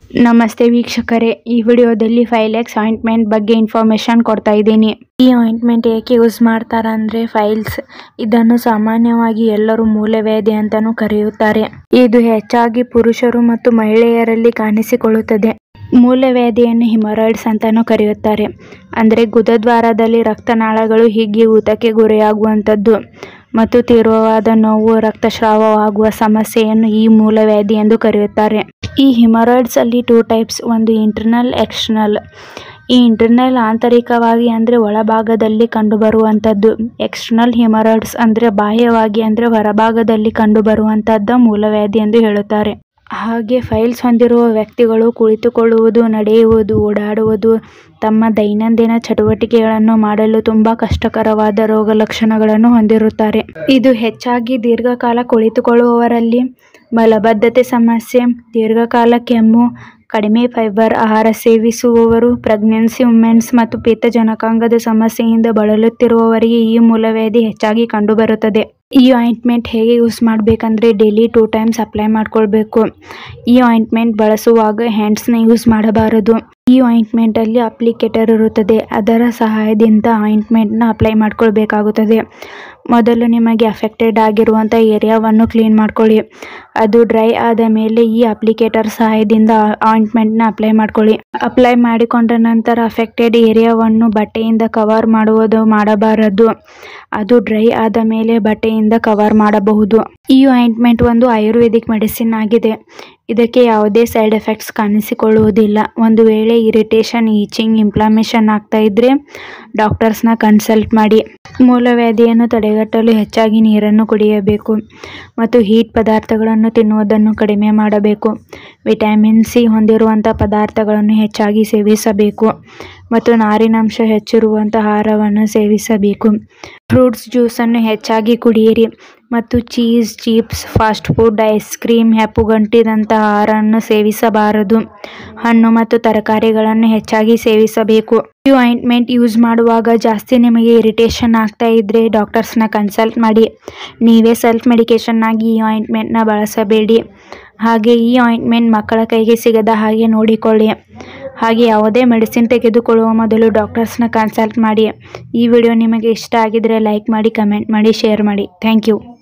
ನಮಸ್ತೆ ವೀಕ್ಷಕರೇ ಈ ವಿಡಿಯೋದಲ್ಲಿ ಫೈಲೆಕ್ಸ್ ಆಯಿಂಟ್ಮೆಂಟ್ ಬಗ್ಗೆ ಇನ್ಫಾರ್ಮೇಷನ್ ಕೊಡ್ತಾ ಇದ್ದೀನಿ ಈ ಆಯಿಂಟ್ಮೆಂಟ್ ಏಕೆ ಯೂಸ್ ಮಾಡ್ತಾರ ಅಂದರೆ ಫೈಲ್ಸ್ ಇದನ್ನು ಸಾಮಾನ್ಯವಾಗಿ ಎಲ್ಲರೂ ಮೂಲವ್ಯಾಧಿ ಅಂತಾನೂ ಕರೆಯುತ್ತಾರೆ ಇದು ಹೆಚ್ಚಾಗಿ ಪುರುಷರು ಮತ್ತು ಮಹಿಳೆಯರಲ್ಲಿ ಕಾಣಿಸಿಕೊಳ್ಳುತ್ತದೆ ಮೂಲವ್ಯಾಧಿಯನ್ನು ಹಿಮರಾಯ್ಡ್ಸ್ ಅಂತಾನೂ ಕರೆಯುತ್ತಾರೆ ಅಂದರೆ ಗುದದ್ವಾರದಲ್ಲಿ ರಕ್ತನಾಳಗಳು ಹಿಗ್ಗಿ ಊತಕ್ಕೆ ಗುರಿಯಾಗುವಂಥದ್ದು ಮತ್ತು ತೀವ್ರವಾದ ನೋವು ರಕ್ತಸ್ರಾವವಾಗುವ ಸಮಸ್ಯೆಯನ್ನು ಈ ಮೂಲವ್ಯಾಧಿ ಎಂದು ಕರೆಯುತ್ತಾರೆ ಈ ಹಿಮರಾಯ್ಡ್ಸ್ ಅಲ್ಲಿ ಟೂ ಟೈಪ್ಸ್ ಒಂದು ಇಂಟರ್ನಲ್ ಎಕ್ಸ್ಟರ್ನಲ್ ಈ ಇಂಟರ್ನಲ್ ಆಂತರಿಕವಾಗಿ ಅಂದರೆ ಒಳಭಾಗದಲ್ಲಿ ಕಂಡುಬರುವಂಥದ್ದು ಎಕ್ಸ್ಟರ್ನಲ್ ಹಿಮರಾಯ್ಡ್ಸ್ ಅಂದರೆ ಬಾಹ್ಯವಾಗಿ ಅಂದರೆ ಹೊರಭಾಗದಲ್ಲಿ ಕಂಡುಬರುವಂಥದ್ದು ಮೂಲವ್ಯಾಧಿ ಎಂದು ಹೇಳುತ್ತಾರೆ ಹಾಗೆ ಫೈಲ್ಸ್ ಹೊಂದಿರುವ ವ್ಯಕ್ತಿಗಳು ಕುಳಿತುಕೊಳ್ಳುವುದು ನಡೆಯುವುದು ಓಡಾಡುವುದು ತಮ್ಮ ದೈನಂದಿನ ಚಟುವಟಿಕೆಗಳನ್ನು ಮಾಡಲು ತುಂಬ ಕಷ್ಟಕರವಾದ ರೋಗ ಲಕ್ಷಣಗಳನ್ನು ಹೊಂದಿರುತ್ತಾರೆ ಇದು ಹೆಚ್ಚಾಗಿ ದೀರ್ಘಕಾಲ ಕುಳಿತುಕೊಳ್ಳುವವರಲ್ಲಿ ಮಲಬದ್ಧತೆ ಸಮಸ್ಯೆ ದೀರ್ಘಕಾಲ ಕೆಮ್ಮು ಕಡಿಮೆ ಫೈಬರ್ ಆಹಾರ ಸೇವಿಸುವವರು ಪ್ರೆಗ್ನೆನ್ಸಿ ವುಮೆನ್ಸ್ ಮತ್ತು ಪಿತ್ತಜನಕಾಂಗದ ಸಮಸ್ಯೆಯಿಂದ ಬಳಲುತ್ತಿರುವವರಿಗೆ ಈ ಮೂಲವ್ಯಾಧಿ ಹೆಚ್ಚಾಗಿ ಕಂಡುಬರುತ್ತದೆ ಈ ಆಯಿಂಟ್ಮೆಂಟ್ ಹೇಗೆ ಯೂಸ್ ಮಾಡಬೇಕಂದ್ರೆ ಡೈಲಿ ಟೂ ಟೈಮ್ಸ್ ಅಪ್ಲೈ ಮಾಡ್ಕೊಳ್ಬೇಕು ಈ ಆಯಿಂಟ್ಮೆಂಟ್ ಬಳಸುವಾಗ ಹ್ಯಾಂಡ್ಸ್ನ ಯೂಸ್ ಮಾಡಬಾರದು ಈ ಆಯಿಂಟ್ಮೆಂಟಲ್ಲಿ ಅಪ್ಲಿಕೇಟರ್ ಇರುತ್ತದೆ ಅದರ ಸಹಾಯದಿಂದ ಆಯಿಂಟ್ಮೆಂಟ್ನ ಅಪ್ಲೈ ಮಾಡ್ಕೊಳ್ಬೇಕಾಗುತ್ತದೆ ಮೊದಲು ನಿಮಗೆ ಅಫೆಕ್ಟೆಡ್ ಆಗಿರುವಂಥ ಏರಿಯಾವನ್ನು ಕ್ಲೀನ್ ಮಾಡ್ಕೊಳ್ಳಿ ಅದು ಡ್ರೈ ಆದ ಮೇಲೆ ಈ ಅಪ್ಲಿಕೇಟರ್ ಸಹಾಯದಿಂದ ಆಯಿಂಟ್ಮೆಂಟ್ನ ಅಪ್ಲೈ ಮಾಡ್ಕೊಳ್ಳಿ ಅಪ್ಲೈ ಮಾಡಿಕೊಂಡ ನಂತರ ಅಫೆಕ್ಟೆಡ್ ಏರಿಯಾವನ್ನು ಬಟ್ಟೆಯಿಂದ ಕವರ್ ಮಾಡುವುದು ಮಾಡಬಾರದು ಅದು ಡ್ರೈ ಆದ ಮೇಲೆ ಬಟ್ಟೆಯಿಂದ ಕವರ್ ಮಾಡಬಹುದು ಈ ಆಯಿಂಟ್ಮೆಂಟ್ ಒಂದು ಆಯುರ್ವೇದಿಕ್ ಮೆಡಿಸಿನ್ ಆಗಿದೆ ಇದಕ್ಕೆ ಯಾವುದೇ ಸೈಡ್ ಎಫೆಕ್ಟ್ಸ್ ಕಾಣಿಸಿಕೊಳ್ಳುವುದಿಲ್ಲ ಒಂದು ವೇಳೆ ಇರಿಟೇಷನ್ ಈಚಿಂಗ್ ಇಂಪ್ಲಾಮೇಷನ್ ಆಗ್ತಾ ಇದ್ದರೆ ಡಾಕ್ಟರ್ಸ್ನ ಕನ್ಸಲ್ಟ್ ಮಾಡಿ ಮೂಲವ್ಯಾಧಿಯನ್ನು ತಡೆಗಟ್ಟಲು ಹೆಚ್ಚಾಗಿ ನೀರನ್ನು ಕುಡಿಯಬೇಕು ಮತ್ತು ಹೀಟ್ ಪದಾರ್ಥಗಳನ್ನು ತಿನ್ನುವುದನ್ನು ಕಡಿಮೆ ಮಾಡಬೇಕು ವಿಟಮಿನ್ ಸಿ ಹೊಂದಿರುವಂಥ ಪದಾರ್ಥಗಳನ್ನು ಹೆಚ್ಚಾಗಿ ಸೇವಿಸಬೇಕು ಮತ್ತು ನಾರಿನಾಂಶ ಹೆಚ್ಚಿರುವಂಥ ಆಹಾರವನ್ನು ಸೇವಿಸಬೇಕು ಫ್ರೂಟ್ಸ್ ಜ್ಯೂಸನ್ನು ಹೆಚ್ಚಾಗಿ ಕುಡಿಯಿರಿ ಮತ್ತು cheese chips fast food ice cream ಹೆಪ್ಪುಗಂಟಿದಂಥ ಆಹಾರವನ್ನು ಸೇವಿಸಬಾರದು ಹಣ್ಣು ಮತ್ತು ತರಕಾರಿಗಳನ್ನು ಹೆಚ್ಚಾಗಿ ಸೇವಿಸಬೇಕು ಈ ಆಯಿಂಟ್ಮೆಂಟ್ ಯೂಸ್ ಮಾಡುವಾಗ ಜಾಸ್ತಿ ನಿಮಗೆ ಇರಿಟೇಷನ್ ಆಗ್ತಾ ಇದ್ದರೆ ಡಾಕ್ಟರ್ಸ್ನ ಕನ್ಸಲ್ಟ್ ಮಾಡಿ ನೀವೇ ಸೆಲ್ಫ್ ಮೆಡಿಕೇಷನ್ ಆಗಿ ಈ ಆಯಿಂಟ್ಮೆಂಟ್ನ ಬಳಸಬೇಡಿ ಹಾಗೆ ಈ ಆಯಿಂಟ್ಮೆಂಟ್ ಮಕ್ಕಳ ಕೈಗೆ ಸಿಗದ ಹಾಗೆ ನೋಡಿಕೊಳ್ಳಿ ಹಾಗೆ ಯಾವುದೇ ಮೆಡಿಸಿನ್ ತೆಗೆದುಕೊಳ್ಳುವ ಮೊದಲು ಡಾಕ್ಟರ್ಸ್ನ ಕನ್ಸಲ್ಟ್ ಮಾಡಿ ಈ ವಿಡಿಯೋ ನಿಮಗೆ ಇಷ್ಟ ಆಗಿದರೆ ಲೈಕ್ ಮಾಡಿ ಕಮೆಂಟ್ ಮಾಡಿ ಶೇರ್ ಮಾಡಿ ಥ್ಯಾಂಕ್ ಯು